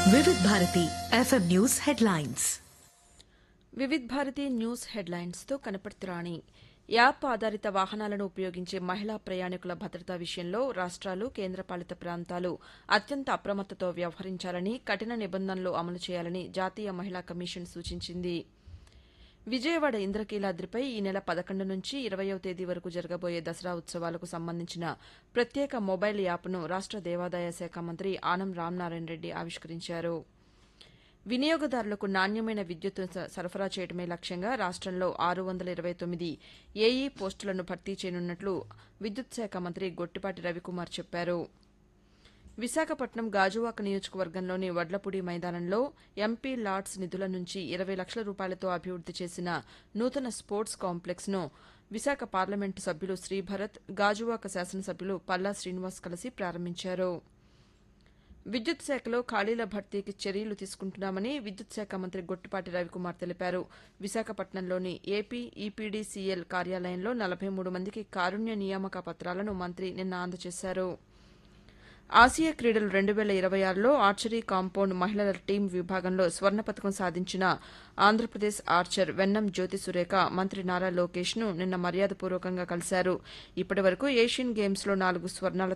Vividh Bharati FM news headlines Vividh Bharati news హెడ్లైన్స్తో Kanaparthi Rani app ఆధారిత వాహనాలను ఉపయోగించే మహిళా ప్రయాణికుల భద్రత విషయంలో రాష్ట్రాలు కేంద్రపాలిత ప్రాంతాలు అత్యంత అప్రమత్తతో వ్యవహరించాలని కఠిన నిబంధనలు అమలు చేయాలని జాతీయ మహిళా కమిషన్ సూచించింది విజయవాడ ఇంద్రకీలాద్రిపై ఈ నెల పదకొండు నుంచి ఇరవయో తేదీ వరకు జరగబోయే దసరా ఉత్సవాలకు సంబంధించిన ప్రత్యేక మొబైల్ యాప్ను రాష్ట దేవాదాయ శాఖ మంత్రి ఆనం రామనారాయణ రెడ్డి ఆవిష్కరించారు వినియోగదారులకు నాణ్యమైన విద్యుత్ సరఫరా చేయడమే లక్ష్యంగా రాష్టంలో ఆరు వందల ఇరవై తొమ్మిది ఏఈ పోస్టులను భర్తీ చేయనున్నట్లు విద్యుత్ శాఖ మంత్రి గొట్టిపాటి రవికుమార్ చెప్పారు విశాఖపట్నం గాజువాక నియోజకవర్గంలోని వడ్లపూడి మైదానంలో ఎంపీ లాట్స్ నిధుల నుంచి ఇరవై లక్షల రూపాయలతో అభివృద్ది చేసిన నూతన స్పోర్ట్స్ కాంప్లెక్స్ ను విశాఖ పార్లమెంటు సభ్యులు శ్రీభరత్ గాజువాక శాసనసభ్యులు పల్లా శ్రీనివాస్ కలిసి ప్రారంభించారు విద్యుత్ శాఖలో ఖాళీల భర్తీకి చర్యలు తీసుకుంటున్నామని విద్యుత్ శాఖ మంత్రి గొట్టిపాటి రవికుమార్ తెలిపారు విశాఖపట్నంలోని ఏపీ ఈపీడీసీఎల్ కార్యాలయంలో నలభై మూడు మందికి కారుణ్య నియామక పత్రాలను మంత్రి నిన్న అందజేశారు ఆసియా క్రీడలు రెండు వేల ఇరవై ఆరులో ఆర్చరీ కాంపౌండ్ మహిళల టీం విభాగంలో స్వర్ణ పథకం సాధించిన ఆంధ్రప్రదేశ్ ఆర్చర్ వెన్నం జ్యోతి సురేఖ మంత్రి నారా లోకేష్ ను నిన్న మర్యాదపూర్వకంగా కలిశారు ఇప్పటి వరకు ఏషియన్ గేమ్స్లో నాలుగు స్వర్ణాలతో